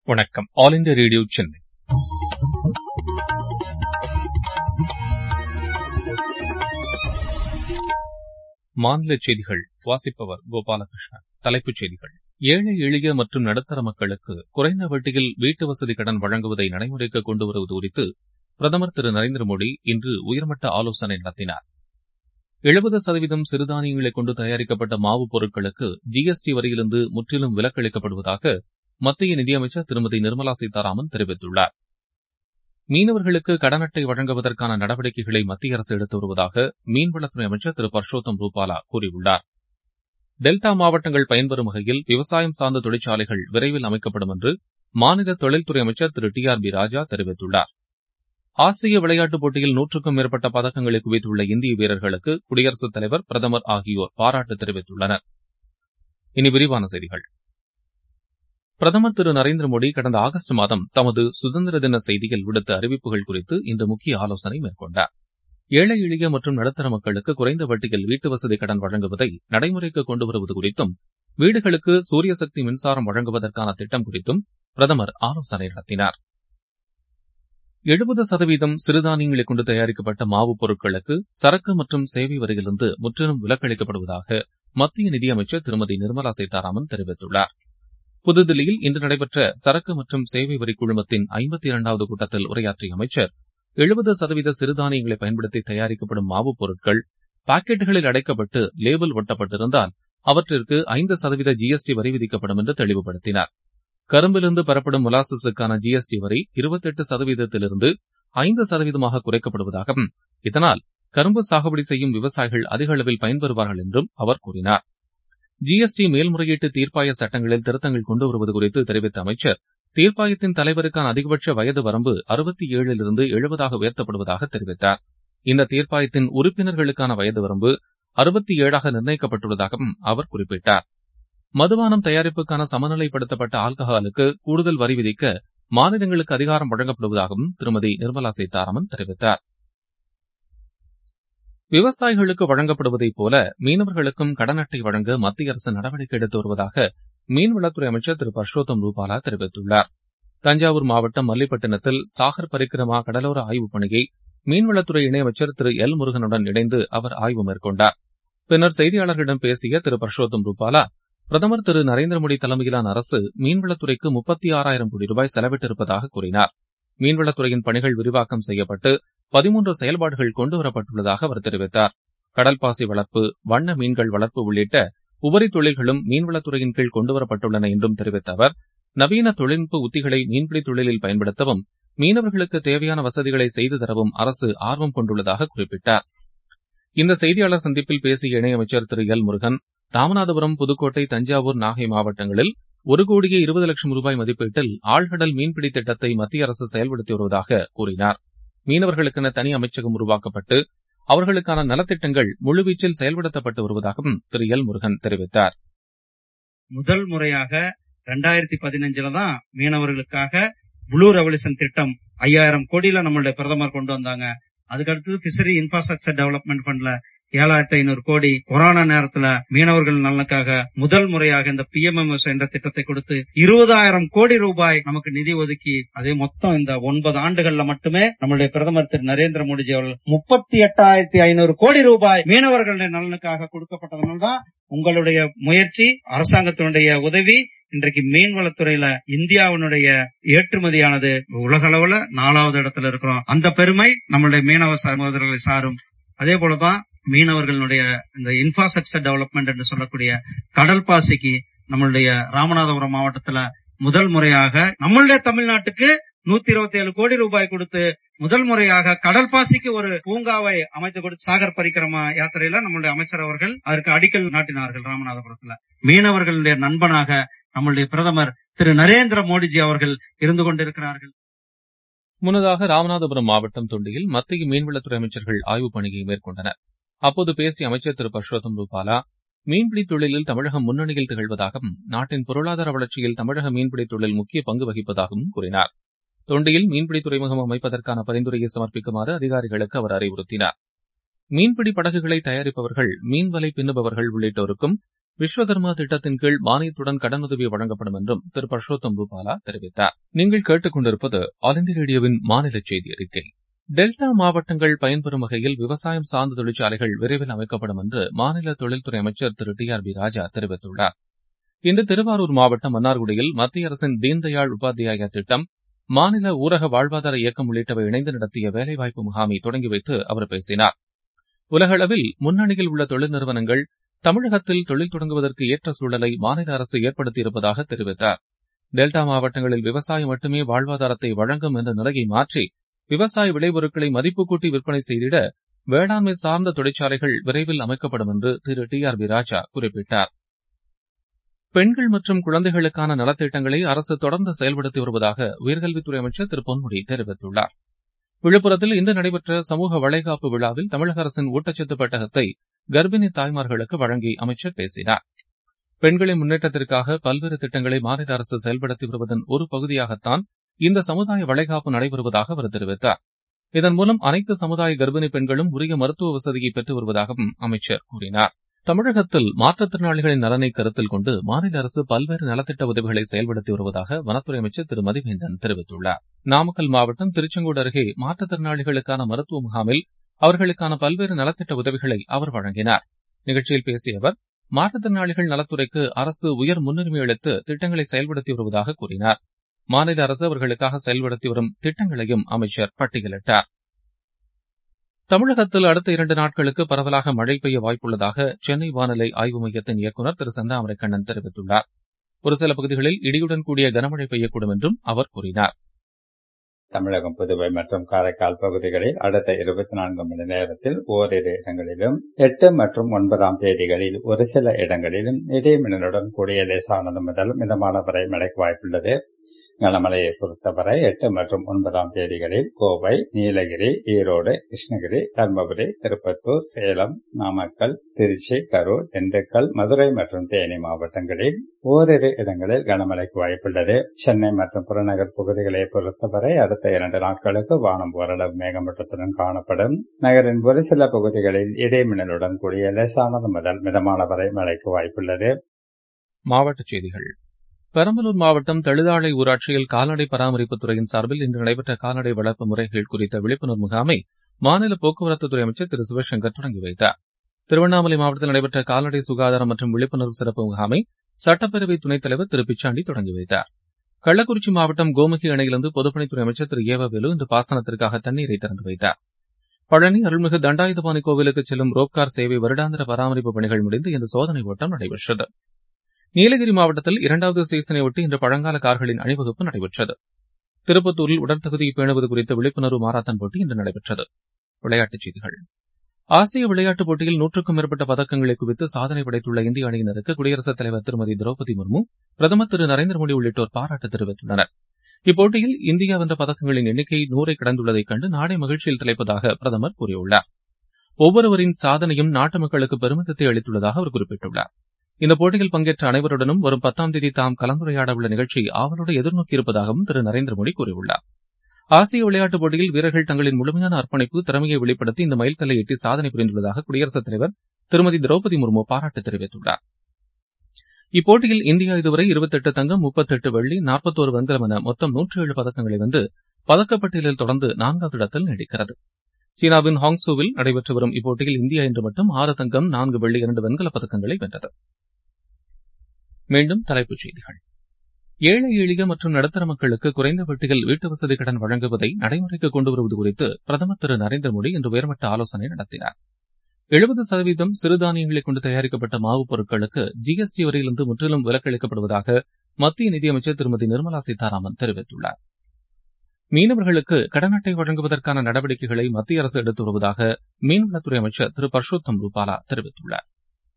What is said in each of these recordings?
வணக்கம் all India radio Chennai மாநில செய்திகள் வாசிப்பவர் கோபாலகிருஷ்ணன் தலைப்புச் செய்திகள் ஏழை எளிய மற்றும் நடுத்தர மக்களுக்கு குறைந்த வட்டியில் வீட்டு வசதி கடன் வழங்குவதை நடைமுறைக்கு கொண்டு வருவது குறித்து பிரதமர் திரு நரேந்திர மோடி இன்று உயர்மட்ட ஆலோசனை நடத்தினார் எழுபது சதவீதம் சிறுதானியங்களை கொண்டு தயாரிக்கப்பட்ட மாவு பொருட்களுக்கு ஜிஎஸ்டி வரியிலிருந்து முற்றிலும் விலக்களிக்கப்படுவதாக மத்திய நிதியமைச்சர் திருமதி நிர்மலா சீதாராமன் தெரிவித்துள்ளார் மீனவர்களுக்கு கடன் அட்டை வழங்குவதற்கான நடவடிக்கைகளை மத்திய அரசு எடுத்து வருவதாக மீன்வளத்துறை அமைச்சர் திரு பர்ஷோத்தம் ரூபாலா கூறியுள்ளார் டெல்டா மாவட்டங்கள் பயன்பெறும் வகையில் விவசாயம் சார்ந்த தொழிற்சாலைகள் விரைவில் அமைக்கப்படும் என்று மாநில தொழில்துறை அமைச்சர் திரு டி ஆர் பி ராஜா தெரிவித்துள்ளார் ஆசிய விளையாட்டுப் போட்டியில் நூற்றுக்கும் மேற்பட்ட பதக்கங்களை குவித்துள்ள இந்திய வீரர்களுக்கு குடியரசுத் தலைவர் பிரதமர் ஆகியோர் பாராட்டு தெரிவித்துள்ளனர் இனி விரிவான செய்திகள் பிரதமர் திரு நரேந்திர மோடி கடந்த ஆகஸ்ட் மாதம் தமது சுதந்திர தின செய்தியில் விடுத்த அறிவிப்புகள் குறித்து இன்று முக்கிய ஆலோசனை மேற்கொண்டார் ஏழை எளிய மற்றும் நடுத்தர மக்களுக்கு குறைந்த வட்டியில் வீட்டு வசதி கடன் வழங்குவதை நடைமுறைக்கு கொண்டு வருவது குறித்தும் வீடுகளுக்கு சூரிய சக்தி மின்சாரம் வழங்குவதற்கான திட்டம் குறித்தும் பிரதமர் ஆலோசனை நடத்தினார் எழுபது சதவீதம் சிறுதானியங்களை கொண்டு தயாரிக்கப்பட்ட மாவுப் பொருட்களுக்கு சரக்கு மற்றும் சேவை வரியிலிருந்து முற்றிலும் விலக்களிக்கப்படுவதாக மத்திய நிதியமைச்சர் திருமதி நிர்மலா சீதாராமன் தெரிவித்துள்ளார் புதுதில்லியில் இன்று நடைபெற்ற சரக்கு மற்றும் சேவை வரி குழுமத்தின் ஐம்பத்தி இரண்டாவது கூட்டத்தில் உரையாற்றிய அமைச்சர் எழுபது சதவீத சிறுதானியங்களை பயன்படுத்தி தயாரிக்கப்படும் மாவுப் பொருட்கள் பாக்கெட்டுகளில் அடைக்கப்பட்டு லேபிள் ஒட்டப்பட்டிருந்தால் அவற்றிற்கு ஐந்து சதவீத ஜிஎஸ்டி வரி விதிக்கப்படும் என்று தெளிவுபடுத்தினார் கரும்பிலிருந்து பெறப்படும் முலாசஸுக்கான ஜிஎஸ்டி வரி இருபத்தெட்டு சதவீதத்திலிருந்து ஐந்து சதவீதமாக குறைக்கப்படுவதாகவும் இதனால் கரும்பு சாகுபடி செய்யும் விவசாயிகள் அதிக அளவில் பயன்பெறுவார்கள் என்றும் அவர் கூறினார் ஜிஎஸ்டி மேல்முறையீட்டு தீர்ப்பாய சட்டங்களில் திருத்தங்கள் கொண்டு வருவது குறித்து தெரிவித்த அமைச்சர் தீர்ப்பாயத்தின் தலைவருக்கான அதிகபட்ச வயது வரம்பு அறுபத்தி ஏழிலிருந்து எழுபதாக உயர்த்தப்படுவதாக தெரிவித்தார் இந்த தீர்ப்பாயத்தின் உறுப்பினர்களுக்கான வயது வரம்பு அறுபத்தி ஏழாக நிர்ணயிக்கப்பட்டுள்ளதாகவும் அவர் குறிப்பிட்டார் மதுபானம் தயாரிப்புக்கான சமநிலைப்படுத்தப்பட்ட ஆல்கஹாலுக்கு கூடுதல் வரி விதிக்க மாநிலங்களுக்கு அதிகாரம் வழங்கப்படுவதாகவும் திருமதி நிர்மலா சீதாராமன் தெரிவித்தார் விவசாயிகளுக்கு வழங்கப்படுவதைப் போல மீனவர்களுக்கும் கடன் அட்டை வழங்க மத்திய அரசு நடவடிக்கை எடுத்து வருவதாக மீன்வளத்துறை அமைச்சர் திரு பர்ஷோத்தம் ரூபாலா தெரிவித்துள்ளார் தஞ்சாவூர் மாவட்டம் மல்லிப்பட்டினத்தில் சாகர் பரிக்கிரமா கடலோர ஆய்வுப் பணியை மீன்வளத்துறை இணையமைச்சர் திரு எல் முருகனுடன் இணைந்து அவர் ஆய்வு மேற்கொண்டார் பின்னர் செய்தியாளர்களிடம் பேசிய திரு பர்ஷோத்தம் ரூபாலா பிரதமர் திரு நரேந்திர மோடி தலைமையிலான அரசு மீன்வளத்துறைக்கு முப்பத்தி ஆறாயிரம் கோடி ரூபாய் செலவிட்டிருப்பதாக கூறினார் மீன்வளத்துறையின் பணிகள் விரிவாக்கம் செய்யப்பட்டு பதிமூன்று செயல்பாடுகள் கொண்டுவரப்பட்டுள்ளதாக அவர் தெரிவித்தார் கடல்பாசி வளர்ப்பு வண்ண மீன்கள் வளர்ப்பு உள்ளிட்ட உபரி தொழில்களும் மீன்வளத்துறையின் கீழ் கொண்டுவரப்பட்டுள்ளன என்றும் தெரிவித்த அவர் நவீன தொழில்நுட்ப உத்திகளை மீன்பிடி தொழிலில் பயன்படுத்தவும் மீனவர்களுக்கு தேவையான வசதிகளை செய்து தரவும் அரசு ஆர்வம் கொண்டுள்ளதாக குறிப்பிட்டார் இந்த செய்தியாளர் சந்திப்பில் பேசிய இணையமைச்சர் திரு எல் முருகன் ராமநாதபுரம் புதுக்கோட்டை தஞ்சாவூர் நாகை மாவட்டங்களில் ஒரு கோடியே இருபது லட்சம் ரூபாய் மதிப்பீட்டில் ஆழ்கடல் மீன்பிடி திட்டத்தை மத்திய அரசு செயல்படுத்தி வருவதாக கூறினார் மீனவர்களுக்கென தனி அமைச்சகம் உருவாக்கப்பட்டு அவர்களுக்கான நலத்திட்டங்கள் முழுவீச்சில் செயல்படுத்தப்பட்டு வருவதாகவும் திரு எல் முருகன் தெரிவித்தார் முதல் முறையாக ரெண்டாயிரத்தி பதினஞ்சுல தான் மீனவர்களுக்காக ப்ளூ ரெவல்யூஷன் திட்டம் ஐயாயிரம் கோடியில நம்மளுடைய பிரதமர் கொண்டு வந்தாங்க அதுக்கு அடுத்தது பிஷரி இன்ஃப்ராஸ்ட்ரக்சர் டெவலப்மெண்ட் ஃபண்ட்ல ஏழாயிரத்தி ஐநூறு கோடி கொரோனா நேரத்துல மீனவர்கள் நலனுக்காக முதல் முறையாக இந்த பிஎம்எம்எஸ் என்ற திட்டத்தை கொடுத்து இருபதாயிரம் கோடி ரூபாய் நமக்கு நிதி ஒதுக்கி அதே மொத்தம் இந்த ஒன்பது ஆண்டுகள்ல மட்டுமே நம்மளுடைய பிரதமர் திரு நரேந்திர மோடிஜி அவர்கள் முப்பத்தி எட்டாயிரத்தி ஐநூறு கோடி ரூபாய் மீனவர்களுடைய நலனுக்காக கொடுக்கப்பட்டதனால்தான் உங்களுடைய முயற்சி அரசாங்கத்தினுடைய உதவி இன்றைக்கு மீன்வளத்துறையில இந்தியாவினுடைய ஏற்றுமதியானது உலக அளவுல நாலாவது இடத்துல இருக்கிறோம் அந்த பெருமை நம்மளுடைய மீனவ சகோதரர்களை சாரும் அதே போலதான் மீனவர்களுடைய இந்த இன்ஃப்ராஸ்ட்ரக்சர் டெவலப்மெண்ட் என்று சொல்லக்கூடிய கடல் பாசிக்கு நம்மளுடைய ராமநாதபுரம் மாவட்டத்துல முதல் முறையாக நம்மளுடைய தமிழ்நாட்டுக்கு நூத்தி இருபத்தி ஏழு கோடி ரூபாய் கொடுத்து முதல் முறையாக கடல் பாசிக்கு ஒரு பூங்காவை அமைத்து கொடுத்து சாகர் பரிக்கிரமா யாத்திரையில நம்மளுடைய அமைச்சர் அவர்கள் அதற்கு அடிக்கல் நாட்டினார்கள் ராமநாதபுரத்துல மீனவர்களுடைய நண்பனாக நம்மளுடைய பிரதமர் திரு நரேந்திர மோடிஜி அவர்கள் இருந்து கொண்டிருக்கிறார்கள் முன்னதாக ராமநாதபுரம் மாவட்டம் தொண்டியில் மத்திய மீன்வளத்துறை அமைச்சர்கள் ஆய்வுப் பணியை மேற்கொண்டனர் அப்போது பேசிய அமைச்சர் திரு பர்ஷோத்தம் ரூபாலா மீன்பிடி தொழிலில் தமிழகம் முன்னணியில் திகழ்வதாகவும் நாட்டின் பொருளாதார வளர்ச்சியில் தமிழக மீன்பிடி தொழில் முக்கிய பங்கு வகிப்பதாகவும் கூறினார் தொண்டியில் மீன்பிடி துறைமுகம் அமைப்பதற்கான பரிந்துரையை சமர்ப்பிக்குமாறு அதிகாரிகளுக்கு அவர் அறிவுறுத்தினார் மீன்பிடி படகுகளை தயாரிப்பவர்கள் மீன்வலை பின்னுபவர்கள் உள்ளிட்டோருக்கும் விஸ்வகர்மா திட்டத்தின் கீழ் மானியத்துடன் கடனுதவி வழங்கப்படும் என்றும் திரு பர்ஷோத்தம் ரூபாலா தெரிவித்தார் நீங்கள் கேட்டுக் கொண்டிருப்பது ஆல் இண்டியா ரேடியோவின் மாநில செய்தி அறிக்கை டெல்டா மாவட்டங்கள் பயன்பெறும் வகையில் விவசாயம் சார்ந்த தொழிற்சாலைகள் விரைவில் அமைக்கப்படும் என்று மாநில தொழில்துறை அமைச்சர் திரு டி ஆர் பி ராஜா தெரிவித்துள்ளார் இன்று திருவாரூர் மாவட்டம் மன்னார்குடியில் மத்திய அரசின் தீன்தயாள் உபாத்தியாயா திட்டம் மாநில ஊரக வாழ்வாதார இயக்கம் உள்ளிட்டவை இணைந்து நடத்திய வேலைவாய்ப்பு முகாமை தொடங்கி வைத்து அவர் பேசினார் உலகளவில் முன்னணியில் உள்ள தொழில் நிறுவனங்கள் தமிழகத்தில் தொழில் தொடங்குவதற்கு ஏற்ற சூழலை மாநில அரசு ஏற்படுத்தியிருப்பதாக தெரிவித்தார் டெல்டா மாவட்டங்களில் விவசாயம் மட்டுமே வாழ்வாதாரத்தை வழங்கும் என்ற நிலையை மாற்றி விவசாய விளைபொருட்களை மதிப்பு கூட்டி விற்பனை செய்திட வேளாண்மை சார்ந்த தொழிற்சாலைகள் விரைவில் அமைக்கப்படும் என்று திரு டி ஆர் பி ராஜா குறிப்பிட்டார் பெண்கள் மற்றும் குழந்தைகளுக்கான நலத்திட்டங்களை அரசு தொடர்ந்து செயல்படுத்தி வருவதாக உயர்கல்வித்துறை அமைச்சர் திரு பொன்முடி தெரிவித்துள்ளார் விழுப்புரத்தில் இன்று நடைபெற்ற சமூக வளைகாப்பு விழாவில் தமிழக அரசின் ஊட்டச்சத்து பெட்டகத்தை கர்ப்பிணி தாய்மார்களுக்கு வழங்கி அமைச்சர் பேசினார் பெண்களின் முன்னேற்றத்திற்காக பல்வேறு திட்டங்களை மாநில அரசு செயல்படுத்தி வருவதன் ஒரு பகுதியாகத்தான் இந்த சமுதாய வளைகாப்பு நடைபெறுவதாக அவர் தெரிவித்தார் இதன் மூலம் அனைத்து சமுதாய கர்ப்பிணி பெண்களும் உரிய மருத்துவ வசதியை பெற்று வருவதாகவும் அமைச்சர் கூறினார் தமிழகத்தில் மாற்றுத்திறனாளிகளின் நலனை கருத்தில் கொண்டு மாநில அரசு பல்வேறு நலத்திட்ட உதவிகளை செயல்படுத்தி வருவதாக வனத்துறை அமைச்சர் திரு மதிவேந்தன் தெரிவித்துள்ளார் நாமக்கல் மாவட்டம் திருச்செங்கோடு அருகே மாற்றுத்திறனாளிகளுக்கான மருத்துவ முகாமில் அவர்களுக்கான பல்வேறு நலத்திட்ட உதவிகளை அவர் வழங்கினார் நிகழ்ச்சியில் பேசிய அவர் மாற்றுத்திறனாளிகள் நலத்துறைக்கு அரசு உயர் முன்னுரிமை அளித்து திட்டங்களை செயல்படுத்தி வருவதாக கூறினார் மாநில அரசு அவர்களுக்காக செயல்படுத்தி வரும் திட்டங்களையும் அமைச்சர் பட்டியலிட்டார் தமிழகத்தில் அடுத்த இரண்டு நாட்களுக்கு பரவலாக மழை பெய்ய வாய்ப்புள்ளதாக சென்னை வானிலை ஆய்வு மையத்தின் இயக்குநர் திரு செந்தாமரை கண்ணன் தெரிவித்துள்ளார் ஒரு சில பகுதிகளில் இடியுடன் கூடிய கனமழை பெய்யக்கூடும் என்றும் அவர் கூறினார் தமிழகம் புதுவை மற்றும் காரைக்கால் பகுதிகளில் அடுத்த இருபத்தி நான்கு மணி நேரத்தில் ஓரிரு இடங்களிலும் எட்டு மற்றும் ஒன்பதாம் தேதிகளில் ஒரு சில இடங்களிலும் இடிமின்னலுடன் கூடிய லேசானது முதல் மிதமான வரை மழைக்கு வாய்ப்புள்ளது கனமழையை பொறுத்தவரை எட்டு மற்றும் ஒன்பதாம் தேதிகளில் கோவை நீலகிரி ஈரோடு கிருஷ்ணகிரி தர்மபுரி திருப்பத்தூர் சேலம் நாமக்கல் திருச்சி கரூர் திண்டுக்கல் மதுரை மற்றும் தேனி மாவட்டங்களில் ஓரிரு இடங்களில் கனமழைக்கு வாய்ப்புள்ளது சென்னை மற்றும் புறநகர் பகுதிகளை பொறுத்தவரை அடுத்த இரண்டு நாட்களுக்கு வானம் ஓரளவு மேகமூட்டத்துடன் காணப்படும் நகரின் ஒரு சில பகுதிகளில் இடைமின்னலுடன் கூடிய லேசானது முதல் மிதமான வரை மழைக்கு வாய்ப்புள்ளது மாவட்டச் செய்திகள் பெரம்பலூர் மாவட்டம் தழுதாளை ஊராட்சியில் கால்நடை பராமரிப்புத் துறையின் சார்பில் இன்று நடைபெற்ற கால்நடை வளர்ப்பு முறைகள் குறித்த விழிப்புணர்வு முகாமை மாநில போக்குவரத்துத்துறை அமைச்சர் திரு சிவசங்கர் தொடங்கி வைத்தார் திருவண்ணாமலை மாவட்டத்தில் நடைபெற்ற கால்நடை சுகாதாரம் மற்றும் விழிப்புணர்வு சிறப்பு முகாமை சட்டப்பேரவை துணைத் தலைவர் திரு பிச்சாண்டி தொடங்கி வைத்தார் கள்ளக்குறிச்சி மாவட்டம் கோமுகி அணையிலிருந்து பொதுப்பணித்துறை அமைச்சர் திரு ஏவவேலு இன்று பாசனத்திற்காக தண்ணீரை திறந்து வைத்தார் பழனி அருள்மிகு தண்டாயுதபாணி கோவிலுக்கு செல்லும் ரோப்கார் சேவை வருடாந்திர பராமரிப்பு பணிகள் முடிந்து இந்த சோதனை ஓட்டம் நடைபெற்றது நீலகிரி மாவட்டத்தில் இரண்டாவது சீசனையொட்டி இன்று பழங்கால கார்களின் அணிவகுப்பு நடைபெற்றது திருப்பத்தூரில் உடற்தகுதியை பேணுவது குறித்த விழிப்புணர்வு மாரத்தான் போட்டி இன்று நடைபெற்றது விளையாட்டுச் செய்திகள் ஆசிய விளையாட்டுப் போட்டியில் நூற்றுக்கும் மேற்பட்ட பதக்கங்களை குவித்து சாதனை படைத்துள்ள இந்திய அணியினருக்கு குடியரசுத் தலைவர் திருமதி திரௌபதி முர்மு பிரதமர் திரு நரேந்திர மோடி உள்ளிட்டோர் பாராட்டு தெரிவித்துள்ளனர் இப்போட்டியில் இந்தியா வென்ற பதக்கங்களின் எண்ணிக்கை நூறை கடந்துள்ளதைக் கண்டு நாடே மகிழ்ச்சியில் திளைப்பதாக பிரதமர் கூறியுள்ளார் ஒவ்வொருவரின் சாதனையும் நாட்டு மக்களுக்கு பெருமிதத்தை அளித்துள்ளதாக அவர் குறிப்பிட்டுள்ளார் இந்த போட்டியில் பங்கேற்ற அனைவருடனும் வரும் பத்தாம் தேதி தாம் கலந்துரையாட உள்ள நிகழ்ச்சி ஆவலோடு எதிர்நோக்கியிருப்பதாகவும் திரு நரேந்திர மோடி கூறியுள்ளார் ஆசிய விளையாட்டுப் போட்டியில் வீரர்கள் தங்களின் முழுமையான அர்ப்பணிப்பு திறமையை வெளிப்படுத்தி இந்த மைல்கல்லை எட்டி சாதனை புரிந்துள்ளதாக குடியரசுத் தலைவர் திருமதி திரௌபதி முர்மு பாராட்டு தெரிவித்துள்ளார் இப்போட்டியில் இந்தியா இதுவரை இருபத்தெட்டு தங்கம் முப்பத்தெட்டு வெள்ளி நாற்பத்தோரு வெண்கலம் என மொத்தம் நூற்றி ஏழு பதக்கங்களை வென்று பதக்கப்பட்டியலில் தொடர்ந்து நான்காவது இடத்தில் நீடிக்கிறது சீனாவின் ஹாங்ஸூவில் நடைபெற்று வரும் இப்போட்டியில் இந்தியா இன்று மட்டும் ஆறு தங்கம் நான்கு வெள்ளி இரண்டு வெண்கலப் பதக்கங்களை வென்றது மீண்டும் தலைப்புச் செய்திகள் ஏழை எளிய மற்றும் நடுத்தர மக்களுக்கு குறைந்த வட்டியில் வீட்டு வசதி கடன் வழங்குவதை நடைமுறைக்கு கொண்டு வருவது குறித்து பிரதமர் திரு நரேந்திர மோடி இன்று உயர்மட்ட ஆலோசனை நடத்தினார் எழுபது சதவீதம் சிறுதானியங்களை கொண்டு தயாரிக்கப்பட்ட மாவுப் பொருட்களுக்கு ஜிஎஸ்டி வரியிலிருந்து முற்றிலும் விலக்களிக்கப்படுவதாக மத்திய நிதியமைச்சர் திருமதி நிர்மலா சீதாராமன் தெரிவித்துள்ளார் மீனவர்களுக்கு கடன் அட்டை வழங்குவதற்கான நடவடிக்கைகளை மத்திய அரசு எடுத்து வருவதாக மீன்வளத்துறை அமைச்சர் திரு பர்ஷோத்தம் ரூபாலா தெரிவித்துள்ளார்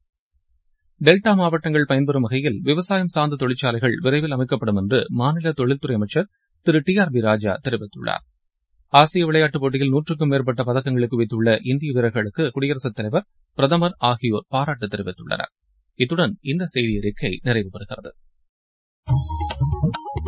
டெல்டா மாவட்டங்கள் பயன்பெறும் வகையில் விவசாயம் சார்ந்த தொழிற்சாலைகள் விரைவில் அமைக்கப்படும் என்று மாநில தொழில்துறை அமைச்சர் திரு டி ஆர் பி ராஜா தெரிவித்துள்ளார் ஆசிய விளையாட்டுப் போட்டியில் நூற்றுக்கும் மேற்பட்ட பதக்கங்களை குவித்துள்ள இந்திய வீரர்களுக்கு குடியரசுத் தலைவர் பிரதமர் ஆகியோர் பாராட்டு தெரிவித்துள்ளனர் இத்துடன் இந்த செய்தி அறிக்கை நிறைவு பெறுகிறது